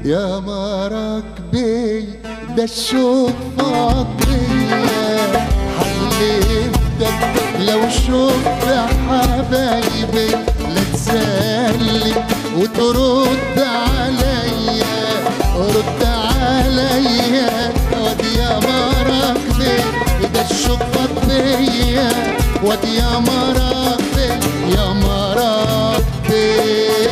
يا مراكبي ده الشوق فاضية حلفتك لو شفت حبايبي لا تسلم وترد عليا رد عليا ودي يا مراكبي ده الشوق فاضية ودي يا مراكبي يا مراكبي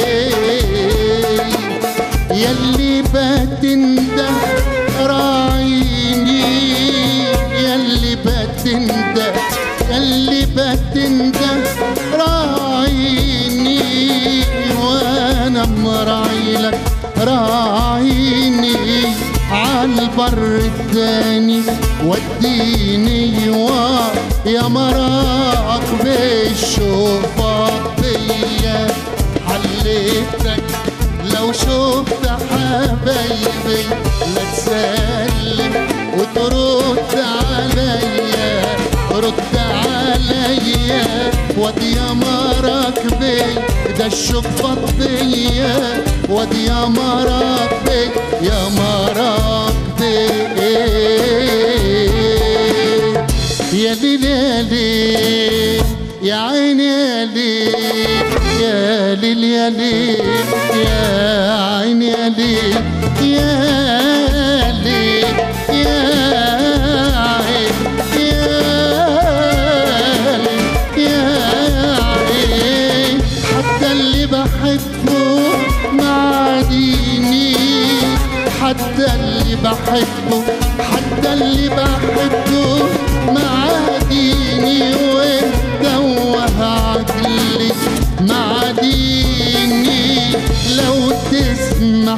يلي بتنده راعيني يلي بتنده يلي بتنده راعيني وانا مراعي لك راعيني عالبر التاني وديني وا يا مراك بالشوفات بيا حليتك لو شفت حبايبي لا تسلم وترد عليا رد عليا ودي يا مراكبي ده الشوق فضية ودي يا مراكبي يا مراكبي يا ليلي يا عيني يا ليل يا ليل يا ليل يا عيني يا ليل يا ليل يا عين يا ليل يا عين حتى اللي بحبه معاديني حتى اللي بحبه حتى اللي بحبه معاديني ومدوه عقلي معاديني لو تسمح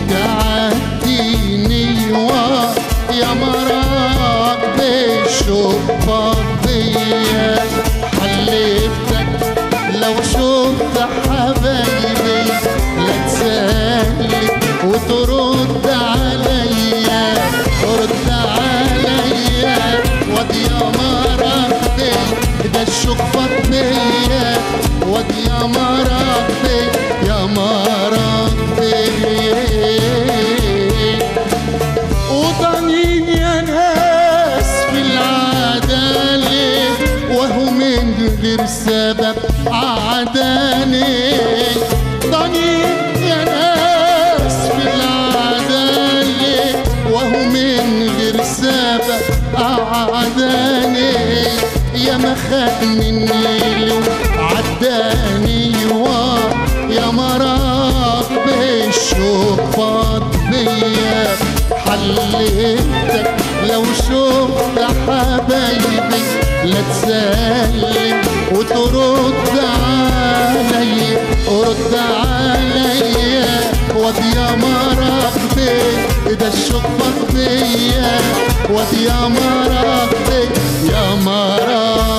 تعديني وا يا مراد بشوف فيا حلفتك لو شفت حبايبي لا تسلم وترد عليا رد عليا ودي يا مراتي ده الشوق فضية ودي يا مراتي يا مراتي وطنين يا ناس في العدالة وهو من غير سبب عداني طنين يا ناس في العدالة وهو من غير سبب عداني يا ما خد مني عداني وا يا مرات بالشوق فاض بيا حليتك لو شفت حبايبي لا تسلم وترد علي رد عليا ودي يا مراتبي ده الشوق بيا ودي يا مراتبي يا مراتبي